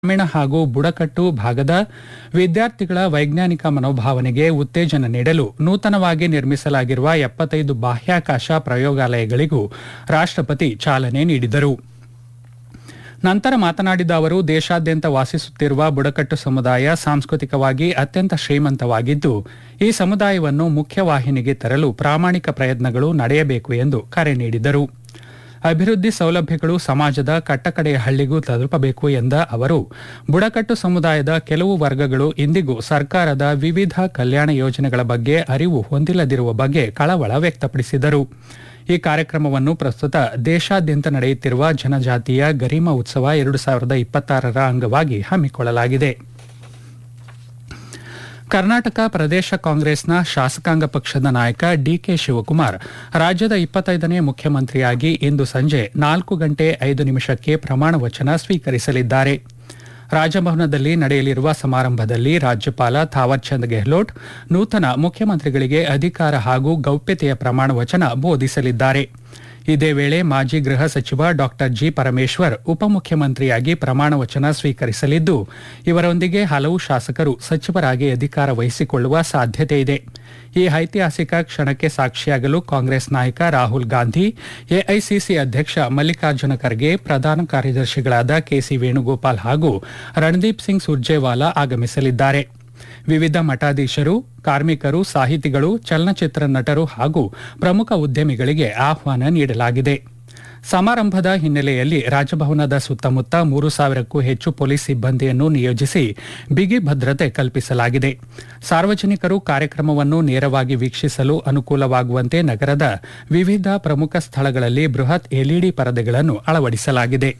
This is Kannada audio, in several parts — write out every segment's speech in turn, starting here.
ಗ್ರಾಮೀಣ ಹಾಗೂ ಬುಡಕಟ್ಟು ಭಾಗದ ವಿದ್ಯಾರ್ಥಿಗಳ ವೈಜ್ಞಾನಿಕ ಮನೋಭಾವನೆಗೆ ಉತ್ತೇಜನ ನೀಡಲು ನೂತನವಾಗಿ ನಿರ್ಮಿಸಲಾಗಿರುವ ಎಪ್ಪತ್ತೈದು ಬಾಹ್ಯಾಕಾಶ ಪ್ರಯೋಗಾಲಯಗಳಿಗೂ ರಾಷ್ಟ್ರಪತಿ ಚಾಲನೆ ನೀಡಿದರು ನಂತರ ಮಾತನಾಡಿದ ಅವರು ದೇಶಾದ್ಯಂತ ವಾಸಿಸುತ್ತಿರುವ ಬುಡಕಟ್ಟು ಸಮುದಾಯ ಸಾಂಸ್ಕೃತಿಕವಾಗಿ ಅತ್ಯಂತ ಶ್ರೀಮಂತವಾಗಿದ್ದು ಈ ಸಮುದಾಯವನ್ನು ಮುಖ್ಯವಾಹಿನಿಗೆ ತರಲು ಪ್ರಾಮಾಣಿಕ ಪ್ರಯತ್ನಗಳು ನಡೆಯಬೇಕು ಎಂದು ಕರೆ ನೀಡಿದರು ಅಭಿವೃದ್ಧಿ ಸೌಲಭ್ಯಗಳು ಸಮಾಜದ ಕಟ್ಟಕಡೆಯ ಹಳ್ಳಿಗೂ ತಲುಪಬೇಕು ಎಂದ ಅವರು ಬುಡಕಟ್ಟು ಸಮುದಾಯದ ಕೆಲವು ವರ್ಗಗಳು ಇಂದಿಗೂ ಸರ್ಕಾರದ ವಿವಿಧ ಕಲ್ಯಾಣ ಯೋಜನೆಗಳ ಬಗ್ಗೆ ಅರಿವು ಹೊಂದಿಲ್ಲದಿರುವ ಬಗ್ಗೆ ಕಳವಳ ವ್ಯಕ್ತಪಡಿಸಿದರು ಈ ಕಾರ್ಯಕ್ರಮವನ್ನು ಪ್ರಸ್ತುತ ದೇಶಾದ್ಯಂತ ನಡೆಯುತ್ತಿರುವ ಜನಜಾತಿಯ ಗರಿಮ ಉತ್ಸವ ಎರಡು ಸಾವಿರದ ಇಪ್ಪತ್ತಾರರ ಅಂಗವಾಗಿ ಹಮ್ಮಿಕೊಳ್ಳಲಾಗಿದೆ ಕರ್ನಾಟಕ ಪ್ರದೇಶ ಕಾಂಗ್ರೆಸ್ನ ಶಾಸಕಾಂಗ ಪಕ್ಷದ ನಾಯಕ ಡಿಕೆ ಶಿವಕುಮಾರ್ ರಾಜ್ಯದ ಇಪ್ಪತ್ತೈದನೇ ಮುಖ್ಯಮಂತ್ರಿಯಾಗಿ ಇಂದು ಸಂಜೆ ನಾಲ್ಕು ಗಂಟೆ ಐದು ನಿಮಿಷಕ್ಕೆ ಪ್ರಮಾಣ ವಚನ ಸ್ವೀಕರಿಸಲಿದ್ದಾರೆ ರಾಜಭವನದಲ್ಲಿ ನಡೆಯಲಿರುವ ಸಮಾರಂಭದಲ್ಲಿ ರಾಜ್ಯಪಾಲ ಥಾವರ್ಚಂದ್ ಗೆಹ್ಲೋಟ್ ನೂತನ ಮುಖ್ಯಮಂತ್ರಿಗಳಿಗೆ ಅಧಿಕಾರ ಹಾಗೂ ಗೌಪ್ಯತೆಯ ಪ್ರಮಾಣ ವಚನ ಬೋಧಿಸಲಿದ್ದಾರೆ ಇದೇ ವೇಳೆ ಮಾಜಿ ಗೃಹ ಸಚಿವ ಡಾ ಜಿ ಪರಮೇಶ್ವರ್ ಉಪಮುಖ್ಯಮಂತ್ರಿಯಾಗಿ ಪ್ರಮಾಣ ವಚನ ಸ್ವೀಕರಿಸಲಿದ್ದು ಇವರೊಂದಿಗೆ ಹಲವು ಶಾಸಕರು ಸಚಿವರಾಗಿ ಅಧಿಕಾರ ವಹಿಸಿಕೊಳ್ಳುವ ಸಾಧ್ಯತೆ ಇದೆ ಈ ಐತಿಹಾಸಿಕ ಕ್ಷಣಕ್ಕೆ ಸಾಕ್ಷಿಯಾಗಲು ಕಾಂಗ್ರೆಸ್ ನಾಯಕ ರಾಹುಲ್ ಗಾಂಧಿ ಎಐಸಿಸಿ ಅಧ್ಯಕ್ಷ ಮಲ್ಲಿಕಾರ್ಜುನ ಖರ್ಗೆ ಪ್ರಧಾನ ಕಾರ್ಯದರ್ಶಿಗಳಾದ ಕೆಸಿ ವೇಣುಗೋಪಾಲ್ ಹಾಗೂ ರಣದೀಪ್ ಸಿಂಗ್ ಸುರ್ಜೇವಾಲಾ ಆಗಮಿಸಲಿದ್ದಾರೆ ವಿವಿಧ ಮಠಾಧೀಶರು ಕಾರ್ಮಿಕರು ಸಾಹಿತಿಗಳು ಚಲನಚಿತ್ರ ನಟರು ಹಾಗೂ ಪ್ರಮುಖ ಉದ್ಯಮಿಗಳಿಗೆ ಆಹ್ವಾನ ನೀಡಲಾಗಿದೆ ಸಮಾರಂಭದ ಹಿನ್ನೆಲೆಯಲ್ಲಿ ರಾಜಭವನದ ಸುತ್ತಮುತ್ತ ಮೂರು ಸಾವಿರಕ್ಕೂ ಹೆಚ್ಚು ಪೊಲೀಸ್ ಸಿಬ್ಬಂದಿಯನ್ನು ನಿಯೋಜಿಸಿ ಬಿಗಿ ಭದ್ರತೆ ಕಲ್ಪಿಸಲಾಗಿದೆ ಸಾರ್ವಜನಿಕರು ಕಾರ್ಯಕ್ರಮವನ್ನು ನೇರವಾಗಿ ವೀಕ್ಷಿಸಲು ಅನುಕೂಲವಾಗುವಂತೆ ನಗರದ ವಿವಿಧ ಪ್ರಮುಖ ಸ್ಥಳಗಳಲ್ಲಿ ಬೃಹತ್ ಎಲ್ಇಡಿ ಪರದೆಗಳನ್ನು ಅಳವಡಿಸಲಾಗಿದೆ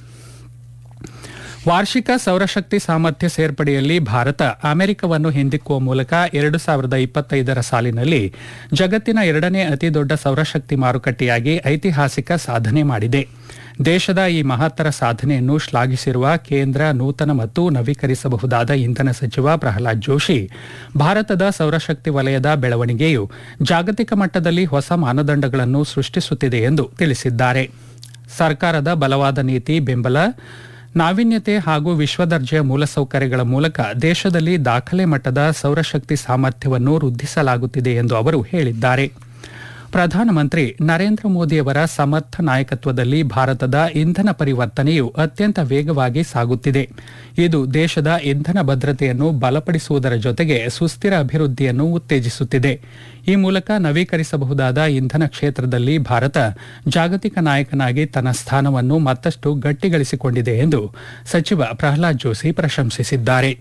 ವಾರ್ಷಿಕ ಸೌರಶಕ್ತಿ ಸಾಮರ್ಥ್ಯ ಸೇರ್ಪಡೆಯಲ್ಲಿ ಭಾರತ ಅಮೆರಿಕವನ್ನು ಹಿಂದಿಕ್ಕುವ ಮೂಲಕ ಎರಡು ಸಾವಿರದ ಇಪ್ಪತ್ತೈದರ ಸಾಲಿನಲ್ಲಿ ಜಗತ್ತಿನ ಎರಡನೇ ಅತಿದೊಡ್ಡ ಸೌರಶಕ್ತಿ ಮಾರುಕಟ್ಟೆಯಾಗಿ ಐತಿಹಾಸಿಕ ಸಾಧನೆ ಮಾಡಿದೆ ದೇಶದ ಈ ಮಹತ್ತರ ಸಾಧನೆಯನ್ನು ಶ್ಲಾಘಿಸಿರುವ ಕೇಂದ್ರ ನೂತನ ಮತ್ತು ನವೀಕರಿಸಬಹುದಾದ ಇಂಧನ ಸಚಿವ ಪ್ರಹ್ಲಾದ್ ಜೋಶಿ ಭಾರತದ ಸೌರಶಕ್ತಿ ವಲಯದ ಬೆಳವಣಿಗೆಯು ಜಾಗತಿಕ ಮಟ್ಟದಲ್ಲಿ ಹೊಸ ಮಾನದಂಡಗಳನ್ನು ಸೃಷ್ಟಿಸುತ್ತಿದೆ ಎಂದು ತಿಳಿಸಿದ್ದಾರೆ ಸರ್ಕಾರದ ಬಲವಾದ ನೀತಿ ಬೆಂಬಲ ನಾವೀನ್ಯತೆ ಹಾಗೂ ವಿಶ್ವದರ್ಜೆಯ ಮೂಲಸೌಕರ್ಯಗಳ ಮೂಲಕ ದೇಶದಲ್ಲಿ ದಾಖಲೆ ಮಟ್ಟದ ಸೌರಶಕ್ತಿ ಸಾಮರ್ಥ್ಯವನ್ನು ವೃದ್ಧಿಸಲಾಗುತ್ತಿದೆ ಎಂದು ಅವರು ಹೇಳಿದ್ದಾರೆ ಪ್ರಧಾನಮಂತ್ರಿ ನರೇಂದ್ರ ಮೋದಿಯವರ ಸಮರ್ಥ ನಾಯಕತ್ವದಲ್ಲಿ ಭಾರತದ ಇಂಧನ ಪರಿವರ್ತನೆಯು ಅತ್ಯಂತ ವೇಗವಾಗಿ ಸಾಗುತ್ತಿದೆ ಇದು ದೇಶದ ಇಂಧನ ಭದ್ರತೆಯನ್ನು ಬಲಪಡಿಸುವುದರ ಜೊತೆಗೆ ಸುಸ್ಥಿರ ಅಭಿವೃದ್ಧಿಯನ್ನು ಉತ್ತೇಜಿಸುತ್ತಿದೆ ಈ ಮೂಲಕ ನವೀಕರಿಸಬಹುದಾದ ಇಂಧನ ಕ್ಷೇತ್ರದಲ್ಲಿ ಭಾರತ ಜಾಗತಿಕ ನಾಯಕನಾಗಿ ತನ್ನ ಸ್ಥಾನವನ್ನು ಮತ್ತಷ್ಟು ಗಟ್ಟಿಗಳಿಸಿಕೊಂಡಿದೆ ಎಂದು ಸಚಿವ ಪ್ರಹ್ಲಾದ್ ಜೋಶಿ ಪ್ರಶಂಸಿಸಿದ್ದಾರೆ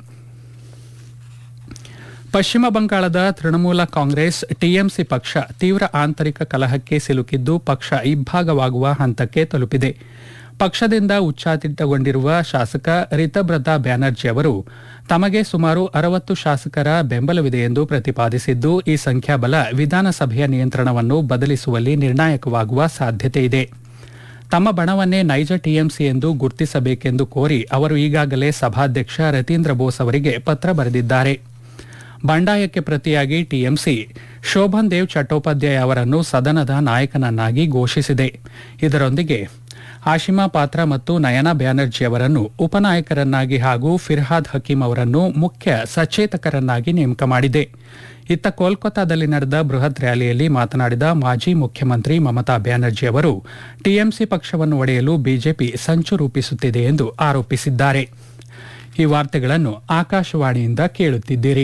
ಪಶ್ಚಿಮ ಬಂಗಾಳದ ತೃಣಮೂಲ ಕಾಂಗ್ರೆಸ್ ಟಿಎಂಸಿ ಪಕ್ಷ ತೀವ್ರ ಆಂತರಿಕ ಕಲಹಕ್ಕೆ ಸಿಲುಕಿದ್ದು ಪಕ್ಷ ಇಬ್ಬಾಗವಾಗುವ ಹಂತಕ್ಕೆ ತಲುಪಿದೆ ಪಕ್ಷದಿಂದ ಉಚ್ಚಾಟಿತಗೊಂಡಿರುವ ಶಾಸಕ ರಿತಬ್ರತಾ ಬ್ಯಾನರ್ಜಿ ಅವರು ತಮಗೆ ಸುಮಾರು ಅರವತ್ತು ಶಾಸಕರ ಬೆಂಬಲವಿದೆ ಎಂದು ಪ್ರತಿಪಾದಿಸಿದ್ದು ಈ ಸಂಖ್ಯಾಬಲ ವಿಧಾನಸಭೆಯ ನಿಯಂತ್ರಣವನ್ನು ಬದಲಿಸುವಲ್ಲಿ ನಿರ್ಣಾಯಕವಾಗುವ ಸಾಧ್ಯತೆ ಇದೆ ತಮ್ಮ ಬಣವನ್ನೇ ನೈಜ ಟಿಎಂಸಿ ಎಂದು ಗುರುತಿಸಬೇಕೆಂದು ಕೋರಿ ಅವರು ಈಗಾಗಲೇ ಸಭಾಧ್ಯಕ್ಷ ರತೀಂದ್ರ ಬೋಸ್ ಅವರಿಗೆ ಪತ್ರ ಬರೆದಿದ್ದಾರೆ ಬಂಡಾಯಕ್ಕೆ ಪ್ರತಿಯಾಗಿ ಟಿಎಂಸಿ ಶೋಭನ್ ದೇವ್ ಚಟ್ಟೋಪಾಧ್ಯಾಯ ಅವರನ್ನು ಸದನದ ನಾಯಕನನ್ನಾಗಿ ಘೋಷಿಸಿದೆ ಇದರೊಂದಿಗೆ ಆಶಿಮಾ ಪಾತ್ರ ಮತ್ತು ನಯನಾ ಬ್ಯಾನರ್ಜಿ ಅವರನ್ನು ಉಪನಾಯಕರನ್ನಾಗಿ ಹಾಗೂ ಫಿರ್ಹಾದ್ ಹಕೀಂ ಅವರನ್ನು ಮುಖ್ಯ ಸಚೇತಕರನ್ನಾಗಿ ನೇಮಕ ಮಾಡಿದೆ ಇತ್ತ ಕೋಲ್ಕತ್ತಾದಲ್ಲಿ ನಡೆದ ಬೃಹತ್ ರ್ಯಾಲಿಯಲ್ಲಿ ಮಾತನಾಡಿದ ಮಾಜಿ ಮುಖ್ಯಮಂತ್ರಿ ಮಮತಾ ಬ್ಯಾನರ್ಜಿ ಅವರು ಟಿಎಂಸಿ ಪಕ್ಷವನ್ನು ಒಡೆಯಲು ಬಿಜೆಪಿ ಸಂಚು ರೂಪಿಸುತ್ತಿದೆ ಎಂದು ಆರೋಪಿಸಿದ್ದಾರೆ ಈ ವಾರ್ತೆಗಳನ್ನು ಆಕಾಶವಾಣಿಯಿಂದ ಕೇಳುತ್ತಿದ್ದೀರಿ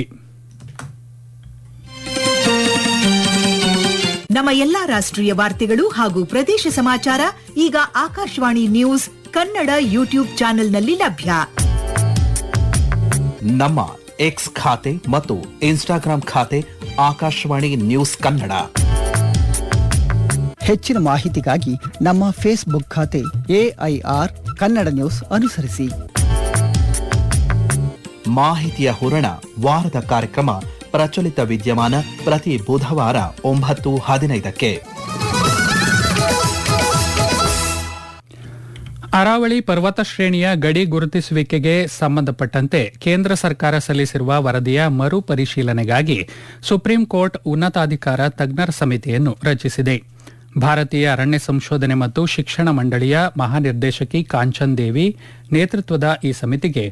ನಮ್ಮ ಎಲ್ಲಾ ರಾಷ್ಟ್ರೀಯ ವಾರ್ತೆಗಳು ಹಾಗೂ ಪ್ರದೇಶ ಸಮಾಚಾರ ಈಗ ಆಕಾಶವಾಣಿ ನ್ಯೂಸ್ ಕನ್ನಡ ಯೂಟ್ಯೂಬ್ ಚಾನೆಲ್ನಲ್ಲಿ ಲಭ್ಯ ನಮ್ಮ ಎಕ್ಸ್ ಖಾತೆ ಮತ್ತು ಇನ್ಸ್ಟಾಗ್ರಾಂ ಖಾತೆ ಆಕಾಶವಾಣಿ ನ್ಯೂಸ್ ಕನ್ನಡ ಹೆಚ್ಚಿನ ಮಾಹಿತಿಗಾಗಿ ನಮ್ಮ ಫೇಸ್ಬುಕ್ ಖಾತೆ ಎಐಆರ್ ಕನ್ನಡ ನ್ಯೂಸ್ ಅನುಸರಿಸಿ ಮಾಹಿತಿಯ ಹೂರಣ ವಾರದ ಕಾರ್ಯಕ್ರಮ ಪ್ರಚಲಿತ ವಿದ್ಯಮಾನ ಪ್ರತಿ ಬುಧವಾರ ಒಂಬತ್ತು ಹದಿನೈದಕ್ಕೆ ಅರಾವಳಿ ಪರ್ವತ ಶ್ರೇಣಿಯ ಗಡಿ ಗುರುತಿಸುವಿಕೆಗೆ ಸಂಬಂಧಪಟ್ಟಂತೆ ಕೇಂದ್ರ ಸರ್ಕಾರ ಸಲ್ಲಿಸಿರುವ ವರದಿಯ ಮರು ಪರಿಶೀಲನೆಗಾಗಿ ಸುಪ್ರೀಂ ಕೋರ್ಟ್ ಉನ್ನತಾಧಿಕಾರ ತಜ್ಞರ ಸಮಿತಿಯನ್ನು ರಚಿಸಿದೆ ಭಾರತೀಯ ಅರಣ್ಯ ಸಂಶೋಧನೆ ಮತ್ತು ಶಿಕ್ಷಣ ಮಂಡಳಿಯ ಮಹಾನಿರ್ದೇಶಕಿ ಕಾಂಚನ್ ದೇವಿ ನೇತೃತ್ವದ ಈ ಸಮಿತಿಗೆ